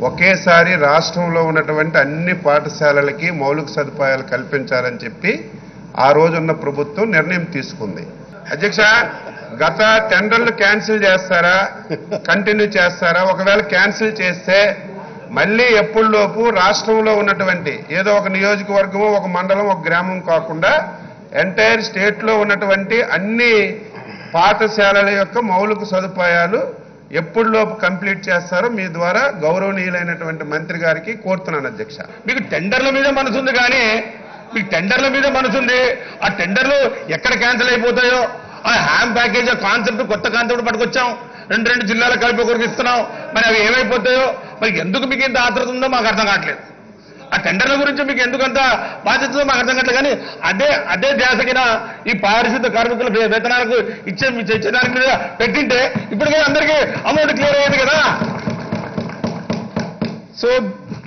ఒకేసారి రాష్ట్రంలో ఉన్నటువంటి అన్ని పాఠశాలలకి మౌలిక సదుపాయాలు కల్పించాలని చెప్పి ఆ రోజున్న ప్రభుత్వం నిర్ణయం తీసుకుంది అధ్యక్ష గత టెండర్లు క్యాన్సిల్ చేస్తారా కంటిన్యూ చేస్తారా ఒకవేళ క్యాన్సిల్ చేస్తే మళ్ళీ ఎప్పుడులోపు రాష్ట్రంలో ఉన్నటువంటి ఏదో ఒక నియోజకవర్గము ఒక మండలం ఒక గ్రామం కాకుండా ఎంటైర్ స్టేట్లో ఉన్నటువంటి అన్ని పాఠశాలల యొక్క మౌలిక సదుపాయాలు ఎప్పుడులోపు కంప్లీట్ చేస్తారో మీ ద్వారా గౌరవనీయులైనటువంటి మంత్రి గారికి కోరుతున్నాను అధ్యక్ష మీకు టెండర్ల మీద మనసుంది కానీ మీకు టెండర్ల మీద మనసుంది ఆ టెండర్లు ఎక్కడ క్యాన్సిల్ అయిపోతాయో ఆ హ్యామ్ ప్యాకేజ్ ఆ కాన్సెప్ట్ కొత్త కాన్సెప్ట్ పట్టుకొచ్చాం రెండు రెండు జిల్లాల కలిపి ఒకరికి ఇస్తున్నాం మరి అవి ఏమైపోతాయో మరి ఎందుకు మీకు ఇంత ఆత్రత ఉందో మాకు అర్థం కావట్లేదు ఆ టెండర్ల గురించి మీకు ఎందుకంత బాధ్యత ఉందో మాకు అర్థం కావట్లేదు కానీ అదే అదే ధ్యాసగిన ఈ పారిశుద్ధ కార్మికుల వే- వేతనాలకు ఇచ్చే ఇచ్చేదానికి మీద పెట్టింటే ఇప్పటికే అందరికీ అమౌంట్ క్లియర్ అయ్యేది కదా సో